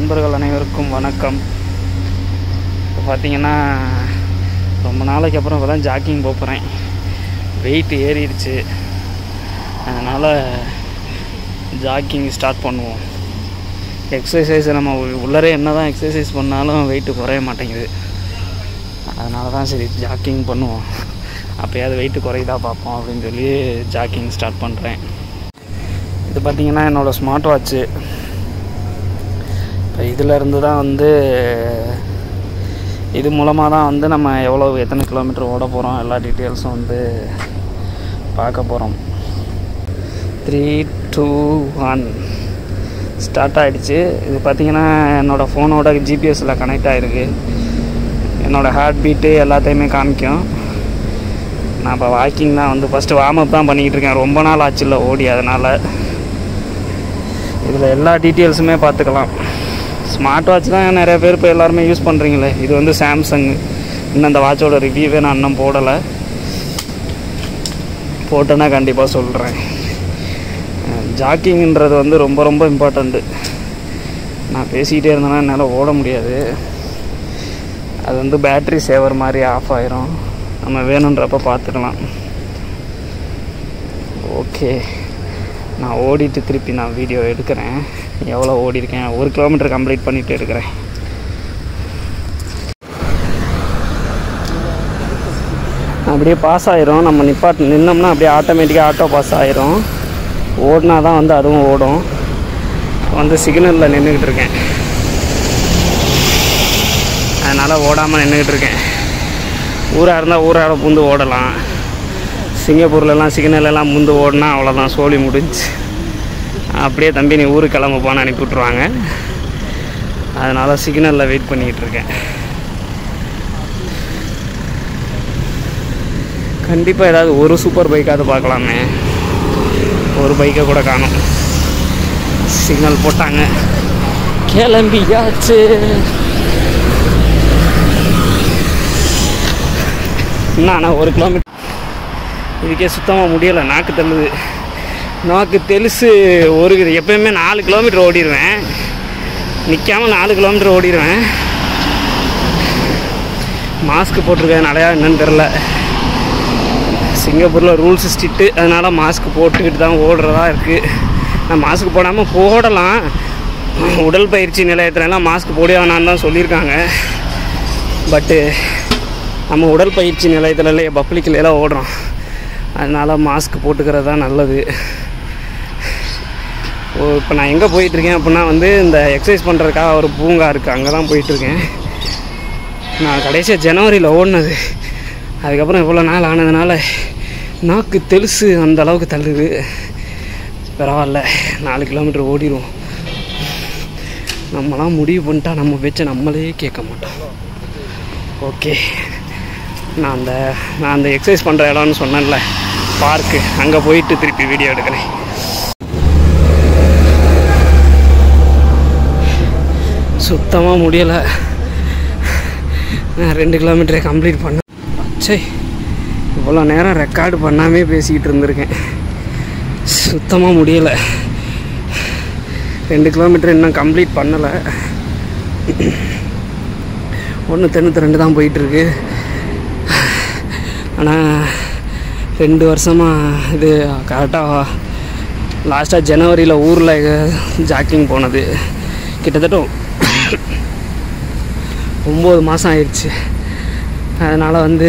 நண்பர்கள் அனைவருக்கும் வணக்கம் இப்போ பார்த்தீங்கன்னா ரொம்ப நாளைக்கு அப்புறம் இப்போ தான் ஜாக்கிங் போகிறேன் வெயிட் ஏறிடுச்சு அதனால் ஜாக்கிங் ஸ்டார்ட் பண்ணுவோம் எக்ஸசைஸ் நம்ம உள்ளரே என்ன தான் எக்ஸசைஸ் பண்ணாலும் வெயிட்டு குறைய மாட்டேங்குது அதனால தான் சரி ஜாக்கிங் பண்ணுவோம் அப்போயாவது வெயிட்டு குறையுதா பார்ப்போம் அப்படின்னு சொல்லி ஜாக்கிங் ஸ்டார்ட் பண்ணுறேன் இது பார்த்திங்கன்னா என்னோடய ஸ்மார்ட் வாட்ச்சு இப்போ இதிலேருந்து தான் வந்து இது மூலமாக தான் வந்து நம்ம எவ்வளோ எத்தனை கிலோமீட்டர் ஓட போகிறோம் எல்லா டீட்டெயில்ஸும் வந்து பார்க்க போகிறோம் த்ரீ டூ ஒன் ஸ்டார்ட் ஆகிடுச்சு இது பார்த்திங்கன்னா என்னோடய ஃபோனோட ஜிபிஎஸ்சில் கனெக்ட் ஆகிருக்கு என்னோடய ஹார்ட் பீட்டு எல்லாத்தையுமே காமிக்கும் நான் இப்போ வாக்கிங் தான் வந்து ஃபஸ்ட்டு வார்ம் அப் தான் பண்ணிக்கிட்டு இருக்கேன் ரொம்ப நாள் ஆச்சுல்ல ஓடி அதனால் இதில் எல்லா டீட்டெயில்ஸுமே பார்த்துக்கலாம் ஸ்மார்ட் வாட்ச் தான் நிறைய பேர் இப்போ எல்லாருமே யூஸ் பண்ணுறீங்களே இது வந்து சாம்சங் இன்னும் அந்த வாட்சோட ரிவ்யூவே நான் இன்னும் போடலை போட்டேன்னா கண்டிப்பாக சொல்கிறேன் ஜாக்கிங்ன்றது வந்து ரொம்ப ரொம்ப இம்பார்ட்டண்ட்டு நான் பேசிக்கிட்டே இருந்தேன்னா என்னால் ஓட முடியாது அது வந்து பேட்ரி சேவர் மாதிரி ஆஃப் ஆயிரும் நம்ம வேணுன்றப்ப பார்த்துக்கலாம் ஓகே நான் ஓடிட்டு திருப்பி நான் வீடியோ எடுக்கிறேன் எவ்வளோ ஓடி இருக்கேன் ஒரு கிலோமீட்டர் கம்ப்ளீட் பண்ணிவிட்டு எடுக்கிறேன் அப்படியே பாஸ் ஆயிரும் நம்ம நிப்பாட்டு நின்னோம்னா அப்படியே ஆட்டோமேட்டிக்காக ஆட்டோ பாஸ் ஆயிரும் ஓடினா தான் வந்து அதுவும் ஓடும் வந்து சிக்னலில் நின்றுக்கிட்டு இருக்கேன் அதனால் ஓடாமல் நின்றுக்கிட்டு இருக்கேன் ஊராக இருந்தால் ஊராக பூந்து ஓடலாம் சிங்கப்பூர்லலாம் சிக்னலெல்லாம் முந்து ஓடினா அவ்வளோதான் சோழி முடிஞ்சு அப்படியே தம்பி நீ ஊருக்கு கிளம்புப்பான்னு அனுப்பி விட்ருவாங்க அதனால் சிக்னலில் வெயிட் பண்ணிக்கிட்டு இருக்கேன் கண்டிப்பாக ஏதாவது ஒரு சூப்பர் பைக்காவது பார்க்கலாமே ஒரு பைக்கை கூட காணும் சிக்னல் போட்டாங்க கிளம்பியாச்சு என்ன ஒரு கிலோமீட்டர் இதுக்கே சுத்தமாக முடியலை நாக்கு தள்ளுது நாக்கு தெலுசு ஒரு எப்பயுமே நாலு கிலோமீட்டர் ஓடிடுவேன் நிற்காமல் நாலு கிலோமீட்டர் ஓடிடுவேன் மாஸ்க் போட்டிருக்கேன் என்னன்னு தெரில சிங்கப்பூரில் ரூல்ஸ் ஸ்ட்ரிக்ட்டு அதனால் மாஸ்க் போட்டுக்கிட்டு தான் ஓடுறதா இருக்குது நான் மாஸ்க் போடாமல் போடலாம் உடல் பயிற்சி நிலையத்துலலாம் மாஸ்க் போட வேணான்னு தான் சொல்லியிருக்காங்க பட்டு நம்ம உடல் பயிற்சி நிலையத்துல இல்லையே பப்ளிக்கில் எல்லாம் ஓடுறோம் அதனால் மாஸ்க் போட்டுக்கிறது தான் நல்லது ஓ இப்போ நான் எங்கே போயிட்டுருக்கேன் அப்படின்னா வந்து இந்த எக்ஸசைஸ் பண்ணுறதுக்காக ஒரு பூங்கா இருக்குது அங்கே தான் போயிட்டுருக்கேன் நான் கடைசியாக ஜனவரியில் ஓடினது அதுக்கப்புறம் இவ்வளோ நாள் ஆனதுனால நாக்கு தெலுசு அந்த அளவுக்கு தள்ளுது பரவாயில்ல நாலு கிலோமீட்டர் ஓடிடுவோம் நம்மளாம் முடிவு பண்ணிட்டா நம்ம பேச்சை நம்மளே கேட்க மாட்டோம் ஓகே நான் அந்த நான் அந்த எக்ஸசைஸ் பண்ணுற இடம்னு சொன்னேன்ல பார்க்கு அங்கே போயிட்டு திருப்பி வீடியோ எடுக்கிறேன் சுத்தமாக முடியலை நான் ரெண்டு கிலோமீட்டரை கம்ப்ளீட் பண்ண சே இவ்வளோ நேரம் ரெக்கார்டு பண்ணாமே பேசிக்கிட்டு இருந்திருக்கேன் சுத்தமாக முடியலை ரெண்டு கிலோமீட்டர் இன்னும் கம்ப்ளீட் பண்ணலை ஒன்று தொண்ணூற்றி ரெண்டு தான் போயிட்டுருக்கு ஆனால் ரெண்டு வருஷமாக இது கரெக்டாக லாஸ்ட்டாக ஜனவரியில் ஊரில் ஜாக்கிங் போனது கிட்டத்தட்ட ஒம்பது மாதம் ஆயிடுச்சு அதனால் வந்து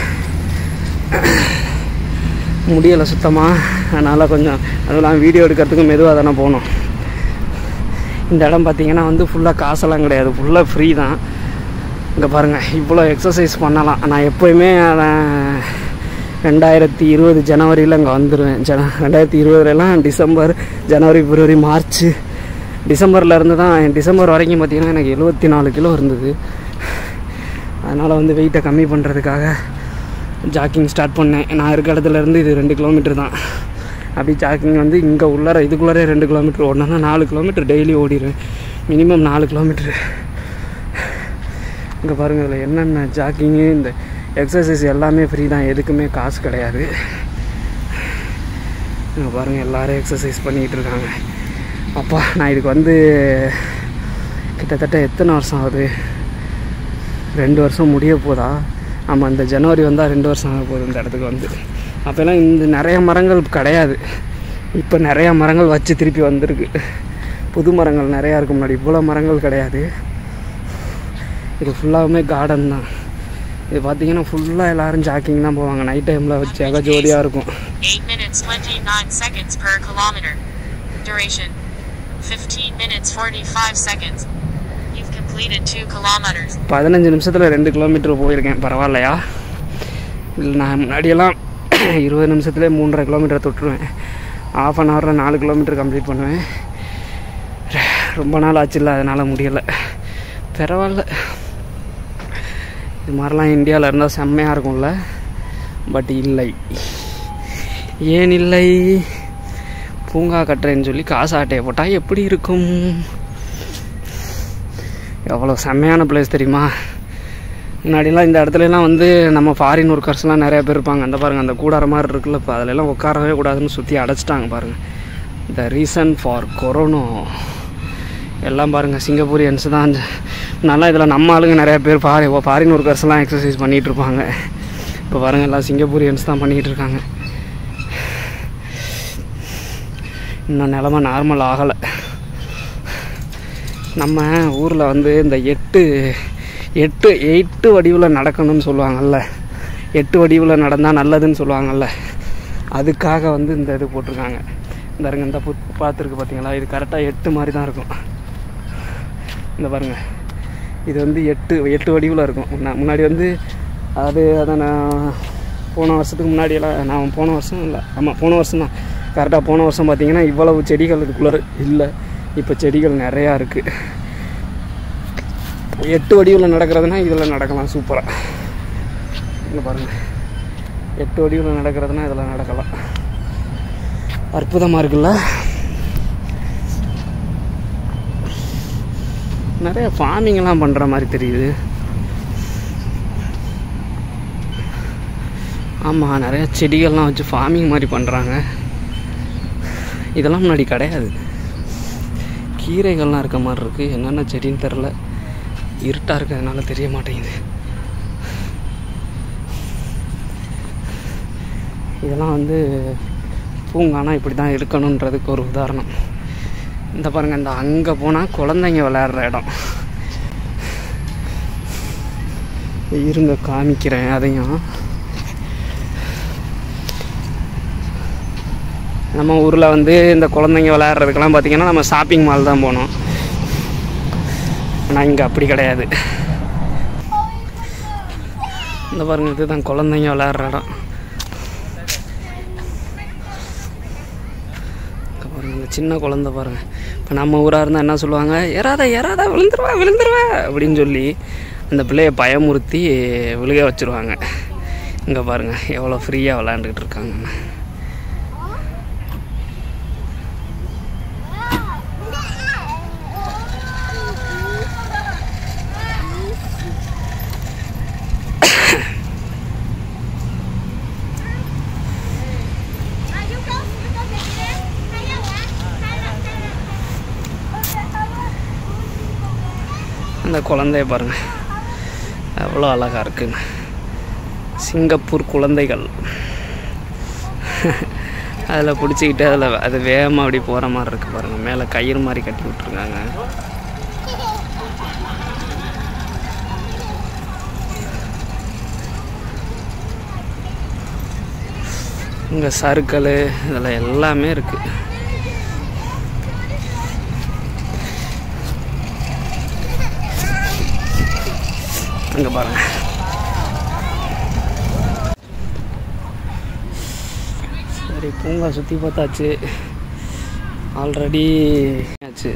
முடியலை சுத்தமாக அதனால் கொஞ்சம் அதெல்லாம் வீடியோ எடுக்கிறதுக்கு மெதுவாக தானே போகணும் இந்த இடம் பார்த்திங்கன்னா வந்து ஃபுல்லாக காசெல்லாம் கிடையாது ஃபுல்லாக ஃப்ரீ தான் இங்கே பாருங்கள் இவ்வளோ எக்ஸசைஸ் பண்ணலாம் நான் எப்போயுமே அதை ரெண்டாயிரத்தி இருபது ஜனவரியில் இங்கே வந்துடுவேன் ஜன ரெண்டாயிரத்தி இருபதுலலாம் டிசம்பர் ஜனவரி பிப்ரவரி மார்ச் டிசம்பரில் இருந்து தான் டிசம்பர் வரைக்கும் பார்த்திங்கன்னா எனக்கு எழுபத்தி நாலு கிலோ இருந்தது அதனால் வந்து வெயிட்டை கம்மி பண்ணுறதுக்காக ஜாக்கிங் ஸ்டார்ட் பண்ணேன் நான் இருக்க இடத்துலேருந்து இது ரெண்டு கிலோமீட்டர் தான் அப்படி ஜாக்கிங் வந்து இங்கே உள்ளார இதுக்குள்ளாரே ரெண்டு கிலோமீட்டர் ஓடினா நாலு கிலோமீட்டர் டெய்லி ஓடிடுவேன் மினிமம் நாலு கிலோமீட்ரு இங்கே பாருங்கள் இதில் என்னென்ன ஜாக்கிங்கு இந்த எக்ஸசைஸ் எல்லாமே ஃப்ரீ தான் எதுக்குமே காசு கிடையாது இங்கே பாருங்கள் எல்லோரும் எக்ஸசைஸ் பண்ணிகிட்டு இருக்காங்க அப்பா நான் இதுக்கு வந்து கிட்டத்தட்ட எத்தனை வருஷம் ஆகுது ரெண்டு வருஷம் முடிய போதா ஆமாம் இந்த ஜனவரி வந்தால் ரெண்டு வருஷம் ஆக போகுது இந்த இடத்துக்கு வந்து அப்போல்லாம் இந்த நிறைய மரங்கள் கிடையாது இப்போ நிறையா மரங்கள் வச்சு திருப்பி வந்திருக்கு புது மரங்கள் நிறையா இருக்கு முன்னாடி இவ்வளோ மரங்கள் கிடையாது இது ஃபுல்லாகவுமே கார்டன் தான் இது பார்த்தீங்கன்னா ஃபுல்லாக எல்லோரும் ஜாக்கிங் தான் போவாங்க நைட் டைமில் வச்சு அக ஜோடியாக இருக்கும் 8 minutes 29 seconds per kilometer. Duration 15 minutes 45 seconds. You've completed 2 kilometers. பதினஞ்சு நிமிஷத்தில் ரெண்டு கிலோமீட்டர் போயிருக்கேன் பரவாயில்லையா இல்லை நான் முன்னாடியெல்லாம் இருபது நிமிஷத்துலேயே மூன்றரை கிலோமீட்டர் தொட்டுருவேன் ஆஃப் அன் ஹவரில் நாலு கிலோமீட்டர் கம்ப்ளீட் பண்ணுவேன் ரொம்ப நாள் ஆச்சுல்ல அதனால் முடியலை பரவாயில்ல இது மாதிரிலாம் இந்தியாவில் இருந்தால் செம்மையாக இருக்கும்ல பட் இல்லை ஏன் இல்லை பூங்கா கட்டுறேன்னு சொல்லி காசு ஆட்டையை போட்டால் எப்படி இருக்கும் எவ்வளோ செம்மையான பிளேஸ் தெரியுமா முன்னாடிலாம் இந்த இடத்துலலாம் வந்து நம்ம ஃபாரின் ஒர்க்கர்ஸ்லாம் நிறைய பேர் இருப்பாங்க அந்த பாருங்கள் அந்த கூடார மாதிரி இருக்குல்ல இப்போ அதிலெல்லாம் உட்காரவே கூடாதுன்னு சுற்றி அடைச்சிட்டாங்க பாருங்கள் த ரீசன் ஃபார் கொரோனா எல்லாம் பாருங்கள் சிங்கப்பூரியன்ஸ் தான் நல்லா இதில் நம்ம ஆளுங்க நிறைய பேர் ஃபாரி ஃபாரின் ஒர்க்கர்ஸ்லாம் எக்ஸசைஸ் பண்ணிகிட்டு இருப்பாங்க இப்போ பாருங்கள் எல்லாம் சிங்கப்பூரியன்ஸ் தான் பண்ணிகிட்டு இருக்காங்க இன்னும் நிலமை நார்மல் ஆகலை நம்ம ஊரில் வந்து இந்த எட்டு எட்டு எட்டு வடிவில் நடக்கணும்னு சொல்லுவாங்கல்ல எட்டு வடிவில் நடந்தால் நல்லதுன்னு சொல்லுவாங்கல்ல அதுக்காக வந்து இந்த இது போட்டிருக்காங்க இந்த இருங்க இந்த புத் பார்த்துருக்கு பார்த்தீங்களா இது கரெக்டாக எட்டு மாதிரி தான் இருக்கும் இந்த பாருங்க இது வந்து எட்டு எட்டு வடிவில் இருக்கும் முன்னா- முன்னாடி வந்து அது அதை நான் போன வருஷத்துக்கு முன்னாடியெல்லாம் நான் போன வருஷம் இல்லை ஆமாம் போன வருஷம் தான் கரெக்டாக போன வருஷம் பார்த்தீங்கன்னா இவ்வளவு செடிகள் இதுக்குள்ளே இல்லை இப்போ செடிகள் நிறையா இருக்குது எட்டு வடிவில் நடக்கிறதுனா இதில் நடக்கலாம் சூப்பராக இங்கே பாருங்கள் எட்டு வடிவில் நடக்கிறதுனா இதில் நடக்கலாம் அற்புதமாக இருக்குல்ல நிறைய ஃபார்மிங்லாம் பண்ணுற மாதிரி தெரியுது ஆமாம் நிறைய செடிகள்லாம் வச்சு ஃபார்மிங் மாதிரி பண்ணுறாங்க இதெல்லாம் முன்னாடி கிடையாது கீரைகள்லாம் இருக்க மாதிரி இருக்குது என்னென்ன செடின்னு தெரில இருட்டாக இருக்கிறதுனால தெரிய மாட்டேங்குது இதெல்லாம் வந்து பூங்கானா இப்படி தான் இருக்கணுன்றதுக்கு ஒரு உதாரணம் இந்த பாருங்கள் இந்த அங்கே போனால் குழந்தைங்க விளையாடுற இடம் இருங்க காமிக்கிறேன் அதையும் நம்ம ஊரில் வந்து இந்த குழந்தைங்க விளையாடுறதுக்கெல்லாம் பார்த்தீங்கன்னா நம்ம ஷாப்பிங் மால் தான் போனோம் ஆனால் இங்கே அப்படி கிடையாது இந்த பாருங்க இதுதான் குழந்தைங்க விளையாடுற இடம் இங்க பாருங்க இந்த சின்ன குழந்தை பாருங்க இப்போ நம்ம ஊராக இருந்தால் என்ன சொல்லுவாங்க எறாத எறாத விழுந்துருவா விழுந்துருவா அப்படின்னு சொல்லி அந்த பிள்ளைய பயமுறுத்தி விழுக வச்சுருவாங்க இங்கே பாருங்க எவ்வளோ ஃப்ரீயாக விளையாண்டுக்கிட்டு இருக்காங்க அந்த குழந்தைய பாருங்க எவ்வளோ அழகாக இருக்குன்னு சிங்கப்பூர் குழந்தைகள் அதில் பிடிச்சிக்கிட்டு அதில் அது வேகமாக அப்படி போகிற மாதிரி இருக்கு பாருங்கள் மேலே கயிறு மாதிரி கட்டி விட்ருக்காங்க இங்கே சறுக்கல் இதில் எல்லாமே இருக்குது அங்கே பாருங்க சரி பூங்கா சுற்றி பார்த்தாச்சு ஆல்ரெடி ஆச்சு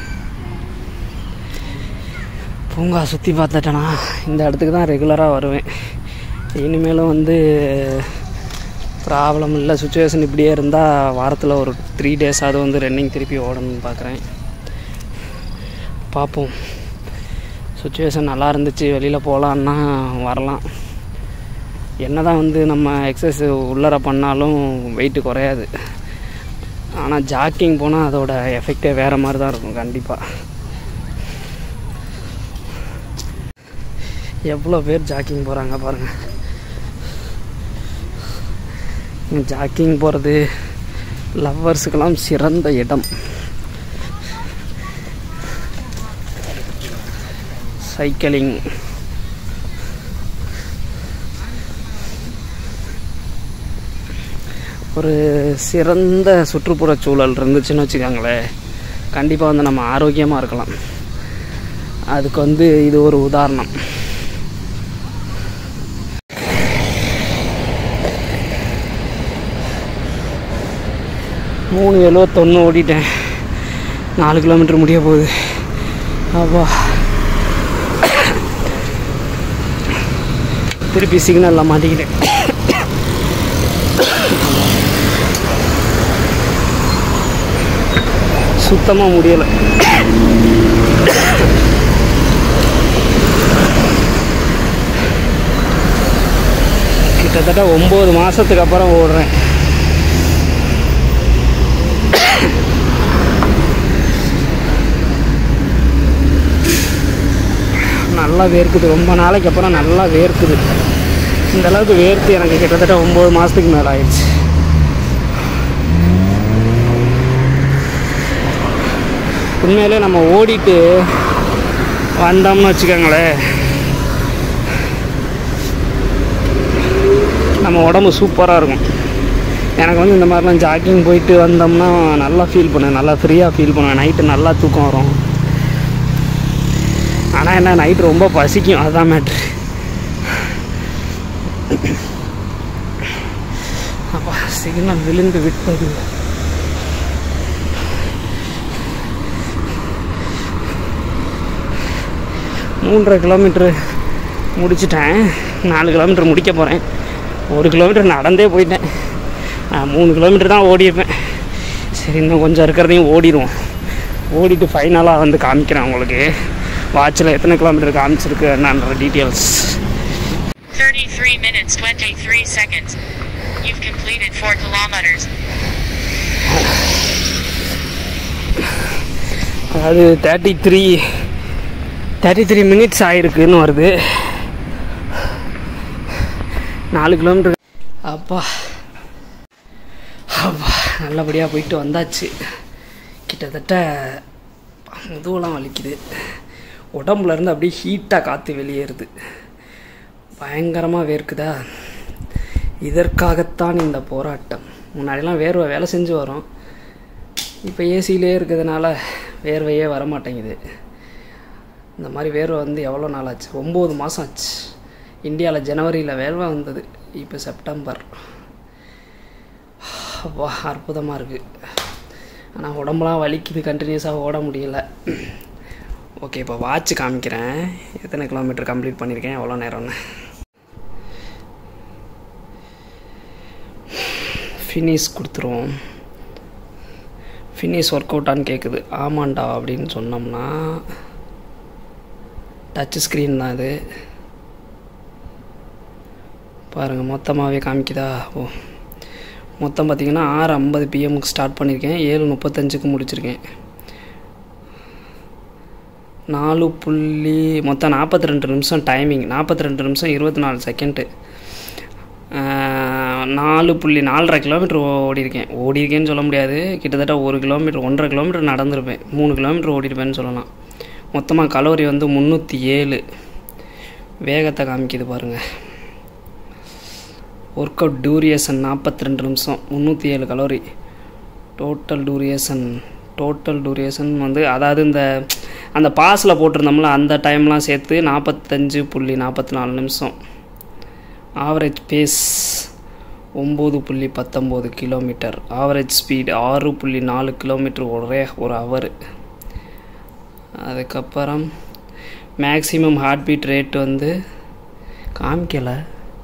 பூங்கா சுற்றி பார்த்துட்டேனா இந்த இடத்துக்கு தான் ரெகுலராக வருவேன் இனிமேலும் வந்து ப்ராப்ளம் இல்லை சுச்சுவேஷன் இப்படியே இருந்தால் வாரத்தில் ஒரு த்ரீ டேஸாவது வந்து ரன்னிங் திருப்பி ஓடணும்னு பார்க்குறேன் பார்ப்போம் சுச்சுவேஷன் நல்லா இருந்துச்சு வெளியில் போகலான்னா வரலாம் என்ன தான் வந்து நம்ம எக்ஸசைஸ் உள்ளர பண்ணாலும் வெயிட்டு குறையாது ஆனால் ஜாக்கிங் போனால் அதோட எஃபெக்டே வேறு மாதிரி தான் இருக்கும் கண்டிப்பாக எவ்வளோ பேர் ஜாக்கிங் போகிறாங்க பாருங்கள் ஜாக்கிங் போகிறது லவ்வர்ஸுக்கெல்லாம் சிறந்த இடம் சைக்கிளிங் ஒரு சிறந்த சுற்றுப்புற சூழல் இருந்துச்சுன்னு வச்சுக்கோங்களேன் கண்டிப்பாக வந்து நம்ம ஆரோக்கியமாக இருக்கலாம் அதுக்கு வந்து இது ஒரு உதாரணம் மூணு எழுவத்தொன்று ஓடிட்டேன் நாலு கிலோமீட்டர் முடிய போகுது அப்பா திருப்பி சிக்னலில் மாட்டிக்கிட்டேன் சுத்தமாக முடியலை கிட்டத்தட்ட ஒம்பது மாதத்துக்கு அப்புறம் ஓடுறேன் நல்லா வேர்க்குது ரொம்ப நாளைக்கு அப்புறம் நல்லா வேர்க்குது இந்த அளவுக்கு வேர்த்து எனக்கு கிட்டத்தட்ட ஒம்பது மாதத்துக்கு மேலே ஆயிடுச்சு உண்மையிலே நம்ம ஓடிட்டு வந்தோம்னு வச்சுக்கோங்களேன் நம்ம உடம்பு சூப்பராக இருக்கும் எனக்கு வந்து இந்த மாதிரிலாம் ஜாக்கிங் போயிட்டு வந்தோம்னா நல்லா ஃபீல் பண்ணுவேன் நல்லா ஃப்ரீயாக ஃபீல் பண்ணுவேன் நைட்டு நல்லா தூக்கம் வரும் ஆனால் என்ன நைட்டு ரொம்ப பசிக்கும் அதுதான் மேட்ரு அப்பா சிக்னல் விழுந்து விட்டது மூன்றரை கிலோமீட்ரு முடிச்சிட்டேன் நாலு கிலோமீட்டர் முடிக்க போகிறேன் ஒரு கிலோமீட்டர் நடந்தே போயிட்டேன் நான் மூணு கிலோமீட்டர் தான் ஓடியிருப்பேன் சரி இன்னும் கொஞ்சம் இருக்கிறதையும் ஓடிடுவோம் ஓடிட்டு ஃபைனலாக வந்து காமிக்கிறேன் உங்களுக்கு வாட்சில் எத்தனை கிலோமீட்டர் காமிச்சிருக்கு என்னன்ற details 33 minutes 23 seconds. You've completed 4 kilometers. அதாவது thirty three thirty three minutes ஆயிருக்குன்னு வருது நாலு கிலோமீட்டர் அப்பா அப்பா நல்லபடியாக போயிட்டு வந்தாச்சு கிட்டத்தட்ட முதுவெல்லாம் வலிக்குது உடம்புல இருந்து அப்படியே ஹீட்டாக காற்று வெளியேறுது பயங்கரமாக வேர்க்குதா இதற்காகத்தான் இந்த போராட்டம் முன்னாடிலாம் வேர்வை வேலை செஞ்சு வரும் இப்போ ஏசியிலே இருக்கிறதுனால வேர்வையே வர மாட்டேங்குது இந்த மாதிரி வேர்வை வந்து எவ்வளோ நாள் ஆச்சு ஒம்பது மாதம் ஆச்சு இந்தியாவில் ஜனவரியில் வேர்வை வந்தது இப்போ செப்டம்பர் வா அற்புதமாக இருக்குது ஆனால் உடம்புலாம் வலிக்குது கண்டினியூஸாக ஓட முடியல ஓகே இப்போ வாட்ச் காமிக்கிறேன் எத்தனை கிலோமீட்டர் கம்ப்ளீட் பண்ணியிருக்கேன் எவ்வளோ நேரம்னு ஃபினிஷ் கொடுத்துருவோம் ஃபினிஷ் ஒர்க் அவுட்டான்னு கேட்குது ஆமாண்டா அப்படின்னு சொன்னோம்னா டச் ஸ்க்ரீன் தான் இது பாருங்கள் மொத்தமாகவே காமிக்குதா ஓ மொத்தம் பார்த்தீங்கன்னா ஆறு ஐம்பது பிஎம்க்கு ஸ்டார்ட் பண்ணியிருக்கேன் ஏழு முப்பத்தஞ்சுக்கு முடிச்சிருக்கேன் நாலு புள்ளி மொத்தம் நாற்பத்தி ரெண்டு நிமிஷம் டைமிங் நாற்பத்தி ரெண்டு நிமிஷம் இருபத்தி நாலு செகண்டு நாலு புள்ளி நாலரை கிலோமீட்டர் ஓடிருக்கேன் ஓடிருக்கேன்னு சொல்ல முடியாது கிட்டத்தட்ட ஒரு கிலோமீட்டர் ஒன்றரை கிலோமீட்டர் நடந்திருப்பேன் மூணு கிலோமீட்டர் ஓடிருப்பேன்னு சொல்லலாம் மொத்தமாக கலோரி வந்து முந்நூற்றி ஏழு வேகத்தை காமிக்குது பாருங்கள் ஒர்க் அவுட் டூரியேஷன் நாற்பத்தி ரெண்டு நிமிஷம் முந்நூற்றி ஏழு calorie total duration total duration வந்து அதாவது இந்த அந்த பாஸில் போட்டிருந்தோம்ல அந்த டைம்லாம் சேர்த்து நாற்பத்தஞ்சு புள்ளி நாற்பத்தி நாலு நிமிஷம் ஆவரேஜ் பேஸ் ஒம்பது புள்ளி பத்தொம்போது கிலோமீட்டர் ஆவரேஜ் ஸ்பீடு ஆறு புள்ளி நாலு கிலோமீட்டர் ஒரே ஒரு ஹவர் அதுக்கப்புறம் மேக்ஸிமம் ஹார்ட் பீட் ரேட் வந்து காமிக்கலை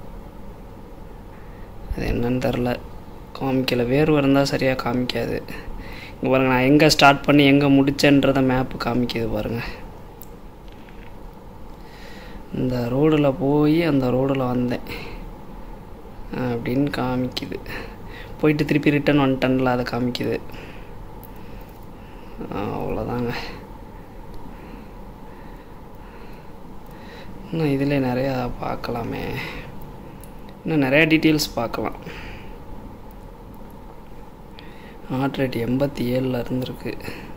அது என்னன்னு தெரில காமிக்கலை வேர்வை இருந்தால் சரியாக காமிக்காது இங்கே பாருங்கள் நான் எங்கே ஸ்டார்ட் பண்ணி எங்கே முடிச்சேன்றத மேப்பு காமிக்குது பாருங்கள் இந்த ரோடில் போய் அந்த ரோடில் வந்தேன் அப்படின்னு காமிக்குது போயிட்டு திருப்பி ரிட்டன் வந்துட்டேன்ல அதை காமிக்குது அவ்வளோதாங்க இன்னும் இதில் நிறையா பார்க்கலாமே இன்னும் நிறையா டீட்டெயில்ஸ் பார்க்கலாம் ஹார்ட் ரேட் எண்பத்தி ஏழில் இருந்திருக்கு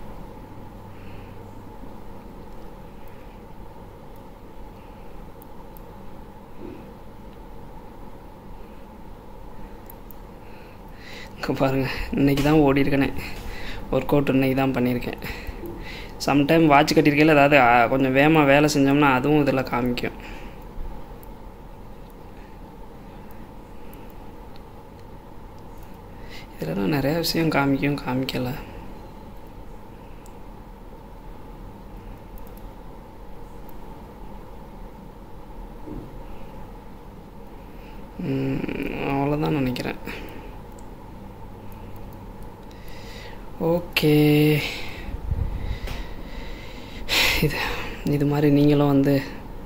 இங்கே பாருங்கள் இன்றைக்கி தான் ஓடிருக்கேனே ஒர்க் அவுட் இன்றைக்கி தான் பண்ணியிருக்கேன் சம்டைம் வாட்ச் கட்டியிருக்கையில் ஏதாவது ஆ, கொஞ்சம் வேகமாக வேலை செஞ்சோம்னா அதுவும் இதில் காமிக்கும் இதெல்லாம் நிறையா விஷயம் காமிக்கும் காமிக்கலை அவ்வளோதான் நினைக்கிறேன் ஓகே இது இது மாதிரி நீங்களும் வந்து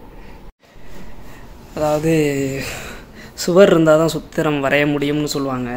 அதாவது சுவர் இருந்தால் தான் சுத்திரம் வரைய முடியும்னு சொல்லுவாங்க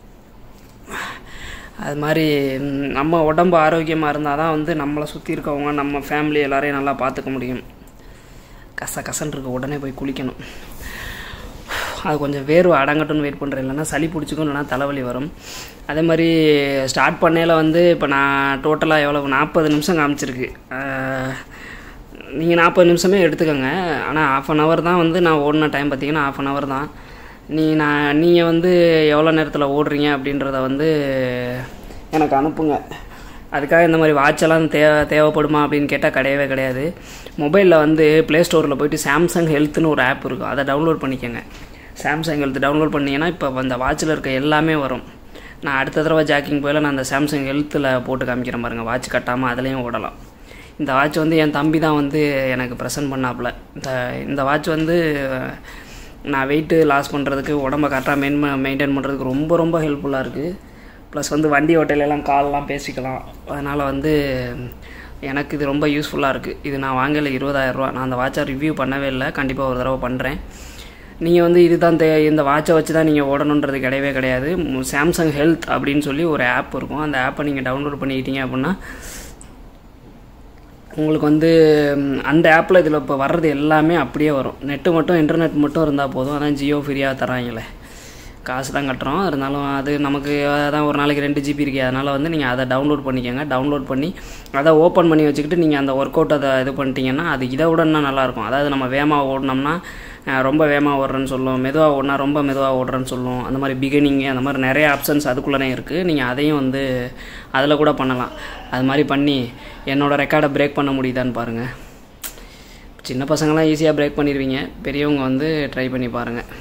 அது மாதிரி ம், நம்ம உடம்பு ஆரோக்கியமாக இருந்தால் தான் வந்து நம்மளை சுற்றி இருக்கவங்க நம்ம ஃபேமிலி எல்லாரையும் நல்லா பார்த்துக்க முடியும் கச கசன்னு இருக்க உடனே போய் குளிக்கணும் அது கொஞ்சம் வேர்வை அடங்கட்டும்னு வெயிட் பண்ணுறேன் இல்லைன்னா சளி பிடிச்சிக்கும் இல்லைன்னா தலைவலி வரும் அதே மாதிரி ஸ்டார்ட் பண்ணையில் வந்து இப்போ நான் டோட்டலாக எவ்வளோ நாற்பது நிமிஷம் காமிச்சிருக்கு நீங்கள் நாற்பது நிமிஷமே எடுத்துக்கோங்க ஆனால் ஆஃப் அன் ஹவர் தான் வந்து நான் ஓடின டைம் பார்த்தீங்கன்னா ஆஃப் அன் ஹவர் தான் நீ நான் நீங்கள் வந்து எவ்வளோ நேரத்தில் ஓடுறீங்க அப்படின்றத வந்து எனக்கு அனுப்புங்க அதுக்காக இந்த மாதிரி வாட்செல்லாம் தே தேவைப்படுமா அப்படின்னு கேட்டால் கிடையவே கிடையாது மொபைலில் வந்து ப்ளே ஸ்டோரில் போயிட்டு சாம்சங் ஹெல்த்னு ஒரு ஆப் இருக்கும் அதை டவுன்லோட் பண்ணிக்கோங்க சாம்சங் ஹெல்த் டவுன்லோட் பண்ணிங்கன்னா இப்போ அந்த வாட்சில் இருக்க எல்லாமே வரும் நான் அடுத்த தடவை ஜாக்கிங் போயில நான் அந்த சாம்சங் ஹெல்த்தில் போட்டு காமிக்கிறேன் பாருங்கள் வாட்ச் கட்டாமல் அதுலேயும் ஓடலாம் இந்த வாட்ச் வந்து என் தம்பி தான் வந்து எனக்கு ப்ரெசென்ட் பண்ணாப்புல இந்த இந்த வாட்ச் வந்து நான் வெயிட்டு லாஸ் பண்ணுறதுக்கு உடம்ப கரெக்டாக மெயின் மெயின்டைன் பண்ணுறதுக்கு ரொம்ப ரொம்ப ஹெல்ப்ஃபுல்லாக இருக்குது ப்ளஸ் வந்து வண்டி ஓட்டையிலலாம் கால்லாம் பேசிக்கலாம் அதனால் வந்து எனக்கு இது ரொம்ப யூஸ்ஃபுல்லாக இருக்குது இது நான் வாங்கல இருபதாயிரரூவா நான் அந்த வாட்சை ரிவ்யூ பண்ணவே இல்லை கண்டிப்பாக ஒரு தடவை பண்ணுறேன் நீங்கள் வந்து இதுதான் தே இந்த வாட்சை வச்சு தான் நீங்கள் ஓடணுன்றது கிடையவே கிடையாது சாம்சங் ஹெல்த் அப்படின்னு சொல்லி ஒரு ஆப் இருக்கும் அந்த ஆப்பை நீங்கள் டவுன்லோட் பண்ணிக்கிட்டீங்க அப்படின்னா உங்களுக்கு வந்து ம், அந்த ஆப்பில் இதில் இப்போ வர்றது எல்லாமே அப்படியே வரும் நெட்டு மட்டும் இன்டர்நெட் மட்டும் இருந்தால் போதும் அதான் ஜியோ ஃப்ரீயாக தராங்களே காசு தான் கட்டுறோம் இருந்தாலும் அது நமக்கு அதான் ஒரு நாளைக்கு ரெண்டு ஜிபி இருக்கு அதனால் வந்து நீங்கள் அதை டவுன்லோட் பண்ணிக்கோங்க டவுன்லோட் பண்ணி அதை ஓப்பன் பண்ணி வச்சுக்கிட்டு நீங்கள் அந்த ஒர்க் அவுட் அதை இது பண்ணிட்டீங்கன்னா அது இதை விட இன்னும் நல்லாயிருக்கும் அதாவது நம்ம வேகமாக ஓடினோம்னா அஹ், ரொம்ப வேகமாக ஓடுறேன்னு சொல்லும் மெதுவாக ஓடினா ரொம்ப மெதுவாக ஓடுறேன்னு சொல்லும் அந்த மாதிரி பிகினிங் அந்த மாதிரி நிறைய ஆப்ஷன்ஸ் அதுக்குள்ளே இருக்குது நீங்கள் அதையும் வந்து அதில் கூட பண்ணலாம் அது மாதிரி பண்ணி என்னோட ரெக்கார்டை பிரேக் பண்ண முடியுதான்னு பாருங்கள் சின்ன பசங்களாம் ஈஸியாக பிரேக் பண்ணிடுவீங்க பெரியவங்க வந்து ட்ரை பண்ணி பாருங்கள்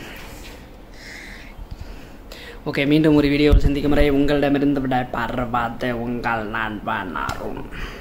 ஓகே மீண்டும் ஒரு வீடியோவில் சந்திக்கும் வரை உங்களிடமிருந்து விட பரவாத உங்கள் நான் பண்ணாரும்